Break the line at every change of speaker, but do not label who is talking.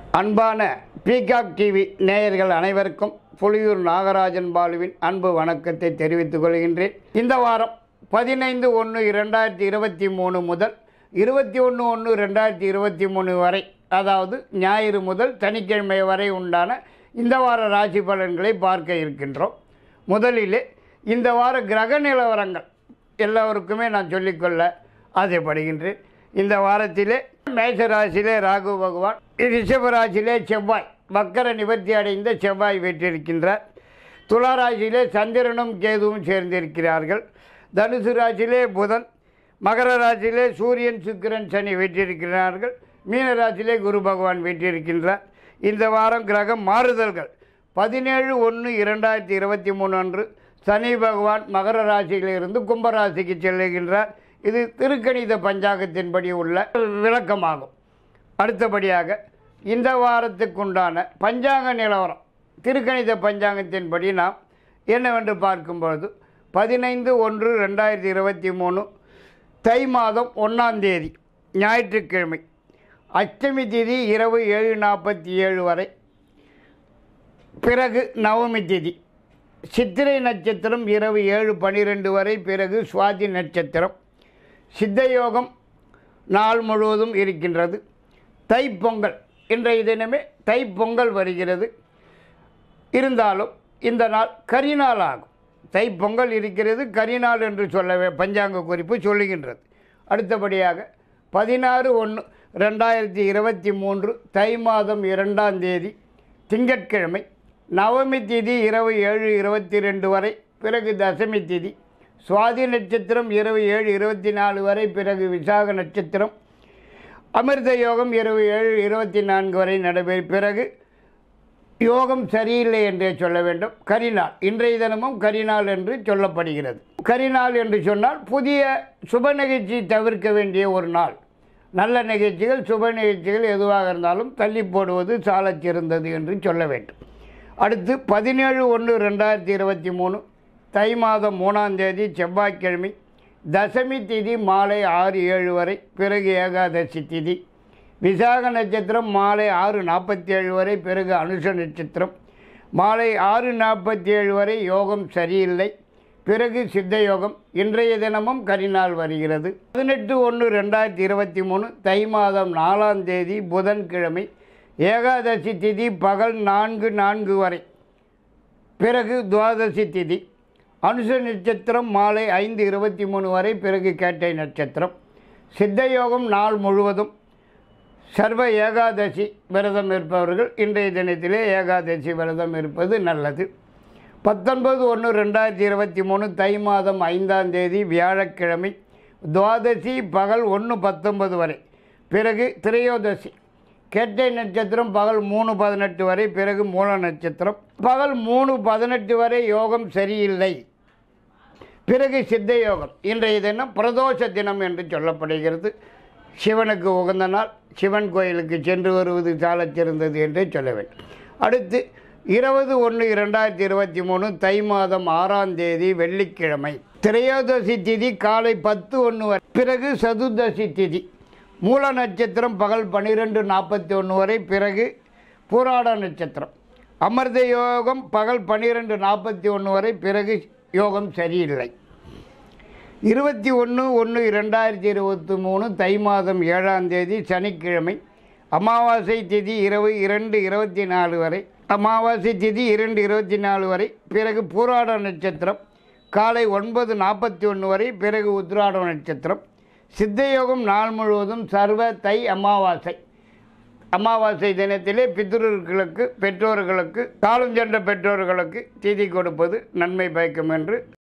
அன்பான peacock TV நேயர்கள் அனைவருக்கும் புலியூர் நாகராஜன் பாலுவின் அன்பு வணக்கத்தை தெரிவித்துக் கொள்கின்றேன் இந்த வாரம் பதினைந்து ஒன்று இரண்டாயிரத்தி இருபத்தி மூணு முதல் இருபத்தி ஒன்று ஒன்று ரெண்டாயிரத்தி இருபத்தி மூணு வரை அதாவது ஞாயிறு முதல் சனிக்கிழமை வரை உண்டான இந்த வார ராசி பலன்களை பார்க்க இருக்கின்றோம் முதலிலே இந்த வார கிரக நிலவரங்கள் எல்லோருக்குமே நான் சொல்லிக்கொள்ள ஆசைப்படுகின்றேன் இந்த வாரத்திலே மேஷ ராசியிலே ராகு பகவான் ரிஷப ராசியிலே செவ்வாய் மக்கர நிவர்த்தி அடைந்த செவ்வாய் பெற்றிருக்கின்றார் துலா ராசியிலே சந்திரனும் கேதுவும் சேர்ந்திருக்கிறார்கள் தனுசு ராசியிலே புதன் மகர ராசியிலே சூரியன் சுக்கிரன் சனி வெற்றிருக்கிறார்கள் மீன ராசியிலே குரு பகவான் வெற்றிருக்கின்றார் இந்த வாரம் கிரகம் மாறுதல்கள் பதினேழு ஒன்று இரண்டாயிரத்தி இருபத்தி மூணு அன்று சனி பகவான் மகர ராசியிலிருந்து கும்பராசிக்கு செல்லுகின்றார் இது திருக்கணித பஞ்சாங்கத்தின்படி உள்ள விளக்கமாகும் அடுத்தபடியாக இந்த வாரத்துக்குண்டான பஞ்சாங்க நிலவரம் திருக்கணித பஞ்சாங்கத்தின்படி நாம் என்னவென்று பார்க்கும்பொழுது பதினைந்து ஒன்று ரெண்டாயிரத்தி இருபத்தி மூணு தை மாதம் ஒன்றாம் தேதி ஞாயிற்றுக்கிழமை அஷ்டமி திதி இரவு ஏழு நாற்பத்தி ஏழு வரை பிறகு நவமி திதி சித்திரை நட்சத்திரம் இரவு ஏழு பனிரெண்டு வரை பிறகு சுவாதி நட்சத்திரம் சித்தயோகம் நாள் முழுவதும் இருக்கின்றது தைப்பொங்கல் இன்றைய தினமே தைப்பொங்கல் வருகிறது இருந்தாலும் இந்த நாள் கரிநாள் ஆகும் தைப்பொங்கல் இருக்கிறது கரிநாள் என்று சொல்லவே பஞ்சாங்க குறிப்பு சொல்லுகின்றது அடுத்தபடியாக பதினாறு ஒன்று ரெண்டாயிரத்தி இருபத்தி மூன்று தை மாதம் இரண்டாம் தேதி திங்கட்கிழமை நவமி திதி இரவு ஏழு இருபத்தி ரெண்டு வரை பிறகு தசமி திதி சுவாதி நட்சத்திரம் இரவு ஏழு இருபத்தி நாலு வரை பிறகு விசாக நட்சத்திரம் அமிர்த யோகம் இரவு ஏழு இருபத்தி நான்கு வரை நடைபெறும் பிறகு யோகம் சரியில்லை என்றே சொல்ல வேண்டும் கரிநாள் இன்றைய தினமும் கரிநாள் என்று சொல்லப்படுகிறது கரிநாள் என்று சொன்னால் புதிய சுப நிகழ்ச்சி தவிர்க்க வேண்டிய ஒரு நாள் நல்ல நிகழ்ச்சிகள் சுப நிகழ்ச்சிகள் எதுவாக இருந்தாலும் தள்ளி போடுவது சாலச் சிறந்தது என்று சொல்ல வேண்டும் அடுத்து பதினேழு ஒன்று ரெண்டாயிரத்தி இருபத்தி மூணு தை மாதம் மூணாம் தேதி செவ்வாய்க்கிழமை தசமி திதி மாலை ஆறு ஏழு வரை பிறகு ஏகாதசி திதி விசாக நட்சத்திரம் மாலை ஆறு நாற்பத்தி ஏழு வரை பிறகு அனுஷ நட்சத்திரம் மாலை ஆறு நாற்பத்தி ஏழு வரை யோகம் சரியில்லை பிறகு சித்த யோகம் இன்றைய தினமும் கரிநாள் வருகிறது பதினெட்டு ஒன்று ரெண்டாயிரத்தி இருபத்தி மூணு தை மாதம் நாலாம் தேதி புதன்கிழமை ஏகாதசி திதி பகல் நான்கு நான்கு வரை பிறகு துவாதசி திதி அனுச நட்சத்திரம் மாலை ஐந்து இருபத்தி மூணு வரை பிறகு கேட்டை நட்சத்திரம் சித்த யோகம் நாள் முழுவதும் சர்வ ஏகாதசி விரதம் இருப்பவர்கள் இன்றைய தினத்திலே ஏகாதசி விரதம் இருப்பது நல்லது பத்தொன்பது ஒன்று ரெண்டாயிரத்தி இருபத்தி மூணு தை மாதம் ஐந்தாம் தேதி வியாழக்கிழமை துவாதசி பகல் ஒன்று பத்தொன்பது வரை பிறகு திரையோதசி கேட்டை நட்சத்திரம் பகல் மூணு பதினெட்டு வரை பிறகு மூல நட்சத்திரம் பகல் மூணு பதினெட்டு வரை யோகம் சரியில்லை பிறகு சித்த யோகம் இன்றைய தினம் பிரதோஷ தினம் என்று சொல்லப்படுகிறது சிவனுக்கு உகந்த நாள் சிவன் கோயிலுக்கு சென்று வருவது சாலச் சிறந்தது என்றே சொல்ல வேண்டும் அடுத்து இருபது ஒன்று இரண்டாயிரத்தி இருபத்தி மூணு தை மாதம் ஆறாம் தேதி வெள்ளிக்கிழமை திரையோதசி திதி காலை பத்து ஒன்று வரை பிறகு சதுர்தசி திதி மூல நட்சத்திரம் பகல் பன்னிரெண்டு நாற்பத்தி ஒன்று வரை பிறகு பூராட நட்சத்திரம் அமிர்த யோகம் பகல் பன்னிரெண்டு நாற்பத்தி ஒன்று வரை பிறகு யோகம் சரியில்லை இருபத்தி ஒன்று ஒன்று இரண்டாயிரத்தி இருபத்தி மூணு தை மாதம் ஏழாம் தேதி சனிக்கிழமை அமாவாசை திதி இரவு இரண்டு இருபத்தி நாலு வரை அமாவாசை திதி இரண்டு இருபத்தி நாலு வரை பிறகு பூராட நட்சத்திரம் காலை ஒன்பது நாற்பத்தி ஒன்று வரை பிறகு உத்ராட நட்சத்திரம் சித்தயோகம் நாள் முழுவதும் சர்வ தை அமாவாசை அமாவாசை தினத்திலே பித்ருக்களுக்கு பெற்றோர்களுக்கு காலம் சென்ற பெற்றோர்களுக்கு திதி கொடுப்பது நன்மை பயக்கும் என்று